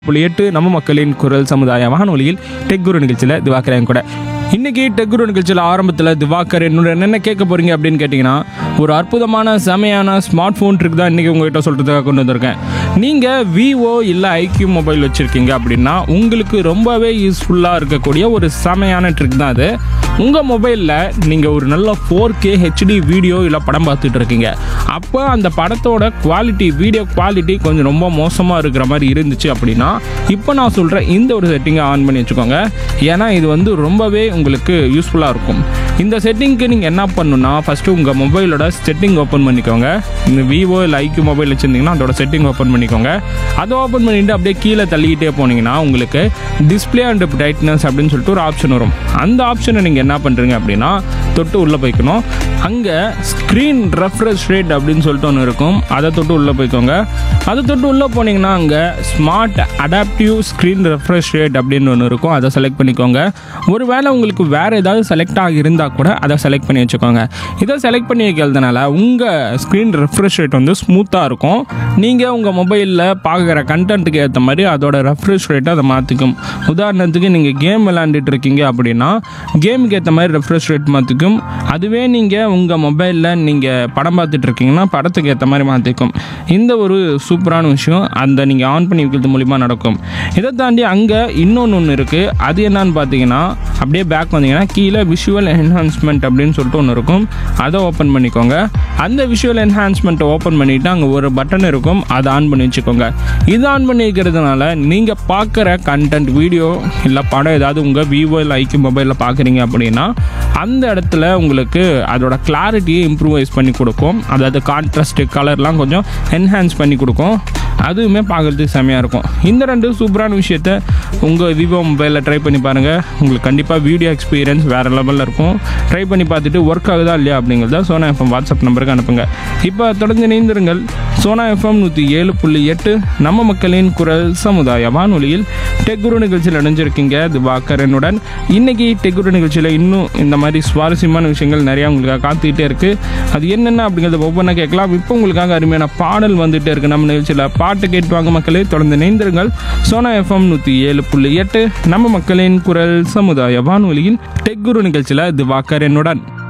புள்ளி எட்டு நம்ம மக்களின் குரல் சமுதாய வானொலியில் டெக் குரு நிகழ்ச்சியில் திவாகரன் கூட இன்னைக்கு டெக் குரு நிகழ்ச்சியில் ஆரம்பத்தில் திவாகர் என்னோட என்ன கேட்க போறீங்க அப்படின்னு கேட்டிங்கன்னா ஒரு அற்புதமான செமையான ஸ்மார்ட் ஃபோன் ட்ரிக் தான் இன்றைக்கி உங்ககிட்ட சொல்கிறதுக்காக கொண்டு வந்திருக்கேன் நீங்கள் விவோ இல்லை ஐக்யூ மொபைல் வச்சுருக்கீங்க அப்படின்னா உங்களுக்கு ரொம்பவே யூஸ்ஃபுல்லாக இருக்கக்கூடிய ஒரு செமையான ட்ரிக் தான் அது உங்கள் மொபைலில் நீங்கள் ஒரு நல்ல ஃபோர் கே ஹெச்டி வீடியோ இல்லை படம் பார்த்துட்டு இருக்கீங்க அப்போ அந்த படத்தோட குவாலிட்டி வீடியோ குவாலிட்டி கொஞ்சம் ரொம்ப மோசமாக இருக்கிற மாதிரி இருந்துச்சு அப்படின்னா இப்போ நான் சொல்கிற இந்த ஒரு செட்டிங்கை ஆன் பண்ணி வச்சுக்கோங்க ஏன்னா இது வந்து ரொம்பவே உங்களுக்கு யூஸ்ஃபுல்லாக இருக்கும் இந்த செட்டிங்க்கு நீங்கள் என்ன பண்ணணும்னா ஃபஸ்ட்டு உங்கள் மொபைலோட செட்டிங் ஓப்பன் பண்ணிக்கோங்க இந்த விவோ இல்லை ஐக்யூ மொபைல் வச்சுருந்தீங்கன்னா அதோட செட்டிங் ஓப்பன் பண்ணிக்கோங்க அதை ஓப்பன் பண்ணிட்டு அப்படியே கீழே தள்ளிக்கிட்டே போனீங்கன்னா உங்களுக்கு டிஸ்பிளே அண்ட் பிரைட்னஸ் அப்படின்னு சொல்லிட்டு ஒரு ஆப்ஷன் வரும் அந்த ஆப்ஷனை நீங்கள் என்ன பண்ணுறீங்க அப்படின்னா தொட்டு உள்ளே போய்க்கணும் அங்கே ஸ்க்ரீன் ரெஃப்ரெஷ் ரேட் அப்படின்னு சொல்லிட்டு ஒன்று இருக்கும் அதை தொட்டு உள்ளே போய்க்கோங்க அதை தொட்டு உள்ளே போனீங்கன்னா அங்கே smart adaptive screen refresh rate அப்படின்னு ஒன்று இருக்கும் அதை செலக்ட் பண்ணிக்கோங்க ஒருவேளை உங்களுக்கு வேறு ஏதாவது செலக்ட் ஆகியிருந்தால் கூட அதை செலக்ட் பண்ணி வச்சுக்கோங்க இதை செலக்ட் பண்ணி வைக்கிறதுனால உங்கள் ஸ்க்ரீன் ரெஃப்ரெஷ் ரேட் வந்து ஸ்மூத்தாக இருக்கும் நீங்கள் உங்கள் மொபைலில் பார்க்குற கண்டென்ட்டுக்கு ஏற்ற மாதிரி அதோட ரெஃப்ரெஷ் ரேட்டை அதை மாற்றிக்கும் உதாரணத்துக்கு நீங்கள் கேம் விளாண்டுட்டு இருக்கீங்க அப்படின்னா கேமுக்கு ஏற்ற மாதிரி ரெஃப்ரெஷ் ரேட் மாற்றிக்கும் அதுவே நீங்கள் உங்கள் மொபைலில் நீங்கள் படம் பார்த்துட்டு இருக்கீங்கன்னா படத்துக்கு ஏற்ற மாதிரி மாற்றிக்கும் இந்த ஒரு சூப்பரான விஷயம் அந்த நீங்கள் ஆன் பண்ணி வைக்கிறது மூலிமா நடக்கும் இதை தாண்டி அங்கே இன்னொன்று ஒன்று இருக்குது அது என்னன்னு பார்த்தீங்கன்னா அப்படியே பேக் வந்தீங்கன்னா கீழே விஷுவல் என்ஹான்ஸ்மெண்ட் அப்படின்னு சொல்லிட்டு ஒன்று இருக்கும் அதை ஓப்பன் பண்ணிக்கோங்க அந்த விஷுவல் என்ஹான்ஸ்மெண்ட்டை ஓப்பன் பண்ணிவிட்டு அங்கே ஒரு பட்டன் இருக்கும் அதை ஆன் பண்ணி வச்சுக்கோங்க இது ஆன் பண்ணி வைக்கிறதுனால நீங்கள் பார்க்குற கண்டென்ட் வீடியோ இல்லை படம் ஏதாவது உங்கள் விவோ இல்லை ஐக்கு மொபைலில் பார்க்குறீங்க அப்படின்னா அந்த இடத்துல உங்களுக்கு அதோட கிளாரிட்டியை இம்ப்ரூவைஸ் பண்ணி கொடுக்கும் அதாவது கான்ட்ராஸ்ட் கலர்லாம் கொஞ்சம் என்ஹான்ஸ் பண்ணி கொடுக்கும் அதுவுமே பார்க்குறதுக்கு செமையாக இருக்கும் இந்த ரெண்டு சூப்பரான விஷயத்த உங்கள் விவோ மொபைலில் ட்ரை பண்ணி பாருங்கள் உங்களுக்கு கண்டிப்பாக வீடியோ எக்ஸ்பீரியன்ஸ் வேறு லெவலில் இருக்கும் ட்ரை பண்ணி பார்த்துட்டு ஒர்க் ஆகுதா இல்லையா அப்படிங்கிறத சோனா எஃப்எம் வாட்ஸ்அப் நம்பருக்கு அனுப்புங்க இப்போ தொடர்ந்து இணைந்திருங்கள் சோனா எஃப்எம் நூற்றி ஏழு புள்ளி எட்டு நம்ம மக்களின் குரல் சமுதாய வானொலியில் டெக்குரு நிகழ்ச்சியில் இணைஞ்சிருக்கீங்க திவாகரனுடன் இன்னைக்கு டெக்குரு நிகழ்ச்சியில் இன்னும் இந்த மாதிரி சுவாரஸ்யமான விஷயங்கள் நிறையா உங்களுக்காக காத்துக்கிட்டே இருக்குது அது என்னென்ன அப்படிங்கிறத ஒவ்வொன்றா கேட்கலாம் இப்போ உங்களுக்காக அருமையான பாடல் வந்துகிட்டே இருக்குது நம்ம நிகழ்ச்சியில் பாட்டு கேட்டுவாங்க மக்களே தொடர்ந்து இணைந்திருங்கள் சோனா எஃப்எம் நூற்றி ஏழு புள்ளி எட்டு நம்ம மக்களின் குரல் சமுதாய வானொலியில் டெக்குரு நிகழ்ச்சியில் திவாகரனுடன்